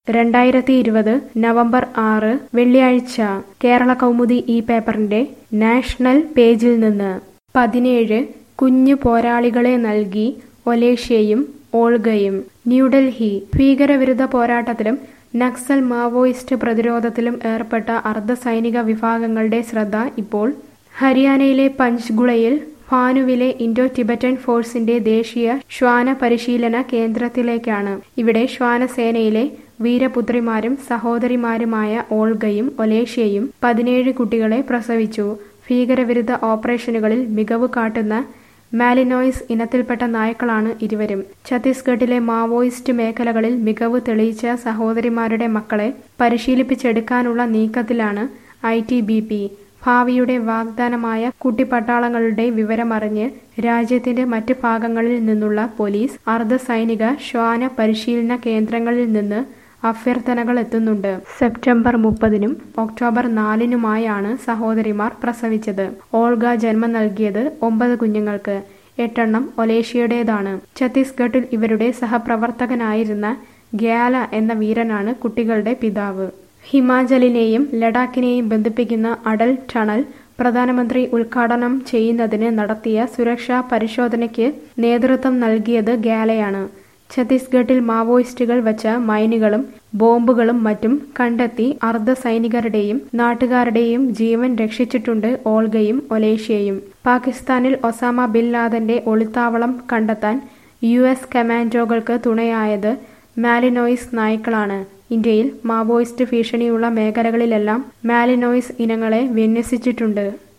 രണ്ടായിരത്തി ഇരുപത് നവംബർ ആറ് വെള്ളിയാഴ്ച കേരള കൗമുദി ഈ പേപ്പറിന്റെ നാഷണൽ പേജിൽ നിന്ന് പതിനേഴ് കുഞ്ഞു പോരാളികളെ നൽകി ഒലേഷ്യയും ഓൾഗയും ന്യൂഡൽഹി ഭീകരവിരുദ്ധ പോരാട്ടത്തിലും നക്സൽ മാവോയിസ്റ്റ് പ്രതിരോധത്തിലും ഏർപ്പെട്ട അർദ്ധസൈനിക വിഭാഗങ്ങളുടെ ശ്രദ്ധ ഇപ്പോൾ ഹരിയാനയിലെ പഞ്ച്ഗുളയിൽ ഭാനുവിലെ ഇൻഡോ ടിബറ്റൻ ഫോഴ്സിന്റെ ദേശീയ ശ്വാന പരിശീലന കേന്ദ്രത്തിലേക്കാണ് ഇവിടെ ശ്വാനസേനയിലെ വീരപുത്രിമാരും സഹോദരിമാരുമായ ഓൾഗയും ഒലേഷ്യയും പതിനേഴ് കുട്ടികളെ പ്രസവിച്ചു ഭീകരവിരുദ്ധ ഓപ്പറേഷനുകളിൽ മികവ് കാട്ടുന്ന മാലിനോയ്സ് ഇനത്തിൽപ്പെട്ട നായ്ക്കളാണ് ഇരുവരും ഛത്തീസ്ഗഡിലെ മാവോയിസ്റ്റ് മേഖലകളിൽ മികവ് തെളിയിച്ച സഹോദരിമാരുടെ മക്കളെ പരിശീലിപ്പിച്ചെടുക്കാനുള്ള നീക്കത്തിലാണ് ഐ ടി ബി പി ഭാവിയുടെ വാഗ്ദാനമായ കുട്ടിപ്പട്ടാളങ്ങളുടെ വിവരമറിഞ്ഞ് രാജ്യത്തിന്റെ മറ്റ് ഭാഗങ്ങളിൽ നിന്നുള്ള പോലീസ് അർദ്ധസൈനിക ശ്വാന പരിശീലന കേന്ദ്രങ്ങളിൽ നിന്ന് അഭ്യർത്ഥനകൾ എത്തുന്നുണ്ട് സെപ്റ്റംബർ മുപ്പതിനും ഒക്ടോബർ നാലിനുമായാണ് സഹോദരിമാർ പ്രസവിച്ചത് ഓൾഗ ജന്മം നൽകിയത് ഒമ്പത് കുഞ്ഞുങ്ങൾക്ക് എട്ടെണ്ണം ഒലേഷ്യയുടേതാണ് ഛത്തീസ്ഗഡിൽ ഇവരുടെ സഹപ്രവർത്തകനായിരുന്ന ഗ്യാല എന്ന വീരനാണ് കുട്ടികളുടെ പിതാവ് ഹിമാചലിനെയും ലഡാക്കിനെയും ബന്ധിപ്പിക്കുന്ന അടൽ ടണൽ പ്രധാനമന്ത്രി ഉദ്ഘാടനം ചെയ്യുന്നതിന് നടത്തിയ സുരക്ഷാ പരിശോധനയ്ക്ക് നേതൃത്വം നൽകിയത് ഗ്യാലയാണ് ഛത്തീസ്ഗഡിൽ മാവോയിസ്റ്റുകൾ വച്ച മൈനുകളും ബോംബുകളും മറ്റും കണ്ടെത്തി അർദ്ധസൈനികരുടെയും നാട്ടുകാരുടെയും ജീവൻ രക്ഷിച്ചിട്ടുണ്ട് ഓൾഗയും ഒലേഷ്യയും പാകിസ്ഥാനിൽ ഒസാമ ബിൻ ലാദന്റെ ഒളിത്താവളം കണ്ടെത്താൻ യു എസ് കമാൻഡോകൾക്ക് തുണയായത് മാലിനോയിസ് നായ്ക്കളാണ് ഇന്ത്യയിൽ മാവോയിസ്റ്റ് ഭീഷണിയുള്ള മേഖലകളിലെല്ലാം മാലിനോയിസ് ഇനങ്ങളെ വിന്യസിച്ചിട്ടുണ്ട്